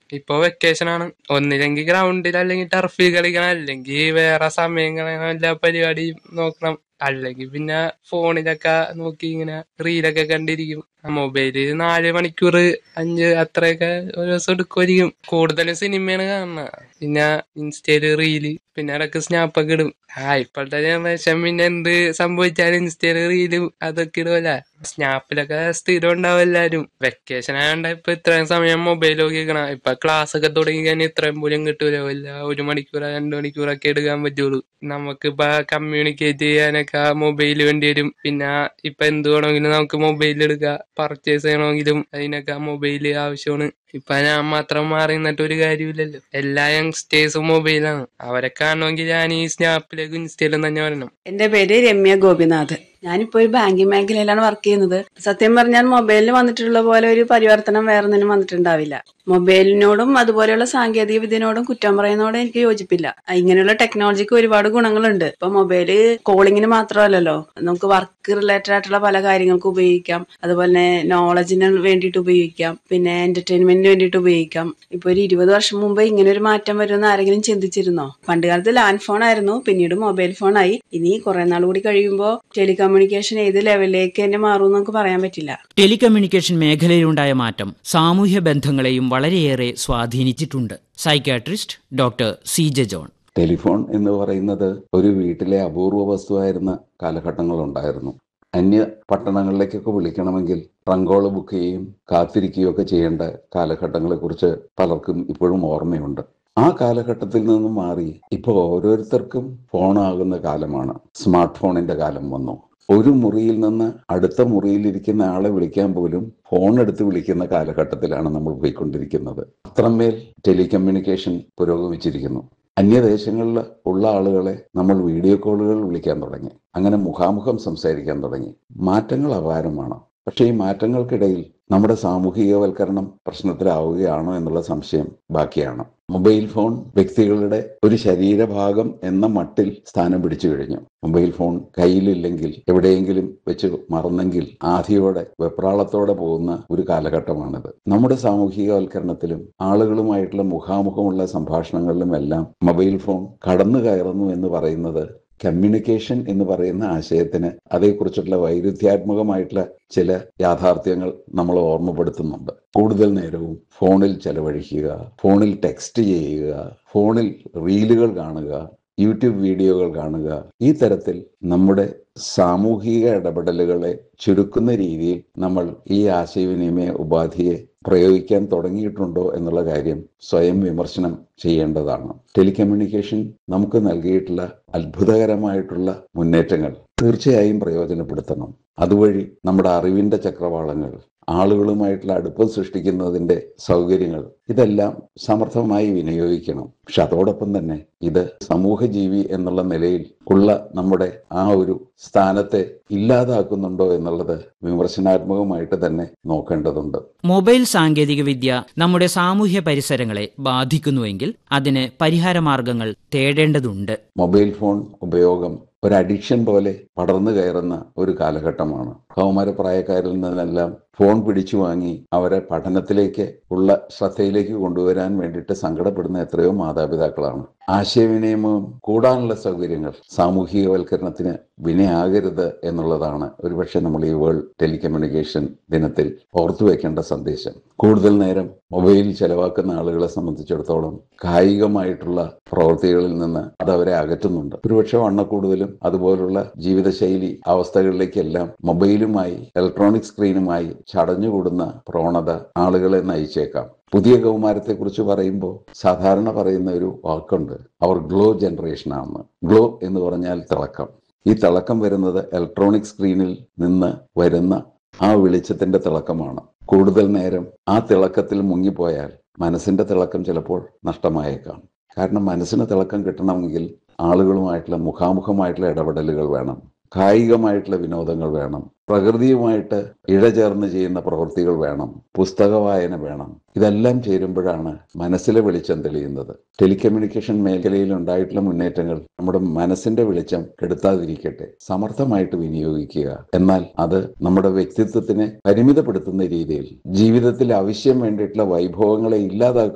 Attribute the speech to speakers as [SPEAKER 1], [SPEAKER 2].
[SPEAKER 1] ഇപ്പൊ വെക്കേഷൻ ആണ് ഒന്നില്ലെങ്കിൽ ഗ്രൗണ്ടിൽ അല്ലെങ്കിൽ ടർഫിൽ കളിക്കണം അല്ലെങ്കിൽ വേറെ സമയം കളയണം എല്ലാ പരിപാടിയും നോക്കണം അല്ലെങ്കിൽ പിന്നെ ഫോണിലൊക്കെ നോക്കി ഇങ്ങനെ റീലൊക്കെ കണ്ടിരിക്കും മൊബൈല് നാല് മണിക്കൂർ അഞ്ച് അത്രയൊക്കെ ഒരു ദിവസം എടുക്കുമായിരിക്കും കൂടുതലും സിനിമയാണ് കാണുന്നത് പിന്നെ ഇൻസ്റ്റയില് റീല് പിന്നെ ഇടക്ക് സ്നാപ്പൊക്കെ ഇടും ആ ഇപ്പോഴത്തെ ജനറേഷൻ പിന്നെ എന്ത് സംഭവിച്ചാലും ഇൻസ്റ്റയില് റീലും അതൊക്കെ ഇടുമല്ല സ്നാപ്പിലൊക്കെ സ്ഥിരം ഉണ്ടാവും എല്ലാരും വെക്കേഷൻ ആയതുകൊണ്ട് ഇപ്പൊ ഇത്രയും സമയം മൊബൈൽ നോക്കിക്കണം ഇപ്പൊ ക്ലാസ് ഒക്കെ തുടങ്ങി കഴിഞ്ഞാൽ ഇത്രയും പോലും കിട്ടൂല വല്ല ഒരു മണിക്കൂർ രണ്ട് മണിക്കൂറൊക്കെ എടുക്കാൻ പറ്റുള്ളൂ നമുക്കിപ്പോ കമ്മ്യൂണിക്കേറ്റ് ചെയ്യാനൊക്കെ മൊബൈൽ വേണ്ടി വരും പിന്നെ ഇപ്പൊ എന്ത് വേണമെങ്കിലും നമുക്ക് മൊബൈൽ എടുക്കുക പർച്ചേസ് ചെയ്യണമെങ്കിലും അതിനൊക്കെ മൊബൈൽ ആവശ്യമാണ് ഇപ്പൊ ഞാൻ മാത്രം മാറി നിന്നിട്ട് ഒരു കാര്യമില്ലല്ലോ എല്ലാ യങ്സ്റ്റേഴ്സും മൊബൈലാണ് അവരെ കാണണമെങ്കിൽ ഞാൻ ഈ സ്നാപ്പിലേക്കും ഇൻസ്റ്റയിലും തന്നെ വരണം
[SPEAKER 2] എന്റെ പേര് രമ്യ ഗോപിനാഥ് ഞാനിപ്പോ ഒരു ബാങ്കിങ് മേഖലയിലാണ് വർക്ക് ചെയ്യുന്നത് സത്യം പറഞ്ഞാൽ മൊബൈലിൽ വന്നിട്ടുള്ള പോലെ ഒരു പരിവർത്തനം വേറെ ഒന്നിനും വന്നിട്ടുണ്ടാവില്ല മൊബൈലിനോടും അതുപോലെയുള്ള സാങ്കേതിക വിദ്യനോടും കുറ്റം പറയുന്നതോടും എനിക്ക് യോജിപ്പില്ല ഇങ്ങനെയുള്ള ടെക്നോളജിക്ക് ഒരുപാട് ഗുണങ്ങളുണ്ട് ഇപ്പൊ മൊബൈല് കോളിങ്ങിന് മാത്രമല്ലല്ലോ നമുക്ക് വർക്ക് റിലേറ്റഡ് ആയിട്ടുള്ള പല കാര്യങ്ങൾക്ക് ഉപയോഗിക്കാം അതുപോലെ തന്നെ നോളജിന് വേണ്ടിയിട്ട് ഉപയോഗിക്കാം പിന്നെ എന്റർടൈൻമെന്റിന് വേണ്ടിയിട്ട് ഉപയോഗിക്കാം ഇപ്പൊ ഒരു ഇരുപത് വർഷം മുമ്പ് ഇങ്ങനെ ഒരു മാറ്റം വരുമെന്ന് ആരെങ്കിലും ചിന്തിച്ചിരുന്നോ പണ്ട് കാലത്ത് ലാൻഡ് ഫോൺ ആയിരുന്നു പിന്നീട് മൊബൈൽ ഫോൺ ആയി ഇനി കുറെ നാൾ കൂടി കഴിയുമ്പോൾ ടെലികമ്മ്യൂണിക്കേഷൻ ഏത് ലെവലിലേക്ക് തന്നെ മാറും നമുക്ക് പറയാൻ പറ്റില്ല
[SPEAKER 3] ടെലികമ്മ്യൂണിക്കേഷൻ മേഖലയിലുണ്ടായ മാറ്റം സാമൂഹ്യ ബന്ധങ്ങളെയും വളരെയേറെ സ്വാധീനിച്ചിട്ടുണ്ട് psychiatrist doctor C J John
[SPEAKER 4] telephone എന്ന് പറയുന്നത് ഒരു വീട്ടിലെ അപൂർവ വസ്തുവായിരുന്ന കാലഘട്ടങ്ങളുണ്ടായിരുന്നു അന്യ പട്ടണങ്ങളിലേക്കൊക്കെ വിളിക്കണമെങ്കിൽ ട്രങ്കോള് ബുക്ക് ചെയ്യുകയും കാത്തിരിക്കുകയും ഒക്കെ ചെയ്യേണ്ട കാലഘട്ടങ്ങളെക്കുറിച്ച് പലർക്കും ഇപ്പോഴും ഓർമ്മയുണ്ട് ആ കാലഘട്ടത്തിൽ നിന്നും മാറി ഇപ്പോൾ ഓരോരുത്തർക്കും ഫോണാകുന്ന കാലമാണ് സ്മാർട്ട് ഫോണിന്റെ കാലം വന്നു ഒരു മുറിയിൽ നിന്ന് അടുത്ത മുറിയിലിരിക്കുന്ന ആളെ വിളിക്കാൻ പോലും ഫോൺ എടുത്ത് വിളിക്കുന്ന കാലഘട്ടത്തിലാണ് നമ്മൾ പോയിക്കൊണ്ടിരിക്കുന്നത് അത്രമേൽ ടെലികമ്മ്യൂണിക്കേഷൻ പുരോഗമിച്ചിരിക്കുന്നു അന്യദേശങ്ങളിൽ ഉള്ള ആളുകളെ നമ്മൾ വീഡിയോ കോളുകൾ വിളിക്കാൻ തുടങ്ങി അങ്ങനെ മുഖാമുഖം സംസാരിക്കാൻ തുടങ്ങി മാറ്റങ്ങൾ അപാരമാണ് പക്ഷേ ഈ മാറ്റങ്ങൾക്കിടയിൽ നമ്മുടെ സാമൂഹികവൽക്കരണം പ്രശ്നത്തിലാവുകയാണോ എന്നുള്ള സംശയം ബാക്കിയാണ് മൊബൈൽ ഫോൺ വ്യക്തികളുടെ ഒരു ശരീരഭാഗം എന്ന മട്ടിൽ സ്ഥാനം പിടിച്ചു കഴിഞ്ഞു മൊബൈൽ ഫോൺ കയ്യിലില്ലെങ്കിൽ എവിടെയെങ്കിലും വെച്ച് മറന്നെങ്കിൽ ആധിയോടെ വെപ്രാളത്തോടെ പോകുന്ന ഒരു കാലഘട്ടമാണിത് നമ്മുടെ സാമൂഹികവൽക്കരണത്തിലും ആളുകളുമായിട്ടുള്ള മുഖാമുഖമുള്ള സംഭാഷണങ്ങളിലും എല്ലാം മൊബൈൽ ഫോൺ കടന്നു കയറുന്നു എന്ന് പറയുന്നത് കമ്മ്യൂണിക്കേഷൻ എന്ന് പറയുന്ന ആശയത്തിന് അതേക്കുറിച്ചുള്ള വൈരുദ്ധ്യാത്മകമായിട്ടുള്ള ചില യാഥാർത്ഥ്യങ്ങൾ നമ്മൾ ഓർമ്മപ്പെടുത്തുന്നുണ്ട് കൂടുതൽ നേരവും ഫോണിൽ ചെലവഴിക്കുക ഫോണിൽ ടെക്സ്റ്റ് ചെയ്യുക ഫോണിൽ റീലുകൾ കാണുക യൂട്യൂബ് വീഡിയോകൾ കാണുക ഈ തരത്തിൽ നമ്മുടെ സാമൂഹിക ഇടപെടലുകളെ ചുരുക്കുന്ന രീതിയിൽ നമ്മൾ ഈ ആശയവിനിമയ ഉപാധിയെ പ്രയോഗിക്കാൻ തുടങ്ങിയിട്ടുണ്ടോ എന്നുള്ള കാര്യം സ്വയം വിമർശനം ചെയ്യേണ്ടതാണ് ടെലികമ്മ്യൂണിക്കേഷൻ നമുക്ക് നൽകിയിട്ടുള്ള അത്ഭുതകരമായിട്ടുള്ള മുന്നേറ്റങ്ങൾ തീർച്ചയായും പ്രയോജനപ്പെടുത്തണം അതുവഴി നമ്മുടെ അറിവിന്റെ ചക്രവാളങ്ങൾ ആളുകളുമായിട്ടുള്ള അടുപ്പം സൃഷ്ടിക്കുന്നതിന്റെ സൗകര്യങ്ങൾ ഇതെല്ലാം സമർത്ഥമായി വിനിയോഗിക്കണം പക്ഷെ അതോടൊപ്പം തന്നെ ഇത് സമൂഹജീവി എന്നുള്ള നിലയിൽ ഉള്ള നമ്മുടെ ആ ഒരു സ്ഥാനത്തെ ഇല്ലാതാക്കുന്നുണ്ടോ എന്നുള്ളത് വിമർശനാത്മകമായിട്ട് തന്നെ നോക്കേണ്ടതുണ്ട്
[SPEAKER 3] മൊബൈൽ സാങ്കേതികവിദ്യ നമ്മുടെ സാമൂഹ്യ പരിസരങ്ങളെ ബാധിക്കുന്നുവെങ്കിൽ അതിന് പരിഹാരമാർഗങ്ങൾ തേടേണ്ടതുണ്ട്
[SPEAKER 4] മൊബൈൽ ഫോൺ ഉപയോഗം ഒരു അഡിക്ഷൻ പോലെ പടർന്നു കയറുന്ന ഒരു കാലഘട്ടമാണ് കൗമാരപ്രായക്കാരിൽ നിന്നെല്ലാം ഫോൺ പിടിച്ചു വാങ്ങി അവരെ പഠനത്തിലേക്ക് ഉള്ള ശ്രദ്ധയിലേക്ക് കൊണ്ടുവരാൻ വേണ്ടിയിട്ട് സങ്കടപ്പെടുന്ന എത്രയോ മാതാപിതാക്കളാണ് ആശയവിനിയമവും കൂടാനുള്ള സൗകര്യങ്ങൾ സാമൂഹികവൽക്കരണത്തിന് വിനയാകരുത് എന്നുള്ളതാണ് ഒരുപക്ഷെ നമ്മൾ ഈ വേൾഡ് ടെലികമ്മ്യൂണിക്കേഷൻ ദിനത്തിൽ ഓർത്തു വെക്കേണ്ട സന്ദേശം കൂടുതൽ നേരം മൊബൈലിൽ ചെലവാക്കുന്ന ആളുകളെ സംബന്ധിച്ചിടത്തോളം കായികമായിട്ടുള്ള പ്രവൃത്തികളിൽ നിന്ന് അത് അവരെ അകറ്റുന്നുണ്ട് ഒരുപക്ഷെ വണ്ണക്കൂടുതലും അതുപോലുള്ള ജീവിതശൈലി അവസ്ഥകളിലേക്കെല്ലാം മൊബൈലുമായി ഇലക്ട്രോണിക് സ്ക്രീനുമായി ചടഞ്ഞുകൂടുന്ന പ്രവണത ആളുകളെ നയിച്ചേക്കാം പുതിയ കൗമാരത്തെക്കുറിച്ച് പറയുമ്പോൾ സാധാരണ പറയുന്ന ഒരു വാക്കുണ്ട് അവർ ഗ്ലോ ജനറേഷൻ ആണ് ഗ്ലോ എന്ന് പറഞ്ഞാൽ തിളക്കം ഈ തിളക്കം വരുന്നത് ഇലക്ട്രോണിക് സ്ക്രീനിൽ നിന്ന് വരുന്ന ആ വെളിച്ചത്തിന്റെ തിളക്കമാണ് കൂടുതൽ നേരം ആ തിളക്കത്തിൽ മുങ്ങിപ്പോയാൽ മനസ്സിന്റെ തിളക്കം ചിലപ്പോൾ നഷ്ടമായേക്കാം കാരണം മനസ്സിന് തിളക്കം കിട്ടണമെങ്കിൽ ആളുകളുമായിട്ടുള്ള മുഖാമുഖമായിട്ടുള്ള ഇടപെടലുകൾ വേണം കായികമായിട്ടുള്ള വിനോദങ്ങൾ വേണം പ്രകൃതിയുമായിട്ട് ഇഴചേർന്ന് ചെയ്യുന്ന പ്രവൃത്തികൾ വേണം പുസ്തക വായന വേണം ഇതെല്ലാം ചേരുമ്പോഴാണ് മനസ്സിലെ വെളിച്ചം തെളിയുന്നത് ടെലികമ്മ്യൂണിക്കേഷൻ മേഖലയിൽ ഉണ്ടായിട്ടുള്ള മുന്നേറ്റങ്ങൾ നമ്മുടെ മനസ്സിന്റെ വെളിച്ചം കെടുത്താതിരിക്കട്ടെ സമർത്ഥമായിട്ട് വിനിയോഗിക്കുക എന്നാൽ അത് നമ്മുടെ വ്യക്തിത്വത്തിനെ പരിമിതപ്പെടുത്തുന്ന രീതിയിൽ ജീവിതത്തിൽ ആവശ്യം വേണ്ടിയിട്ടുള്ള വൈഭവങ്ങളെ ഇല്ലാതാക്കുന്ന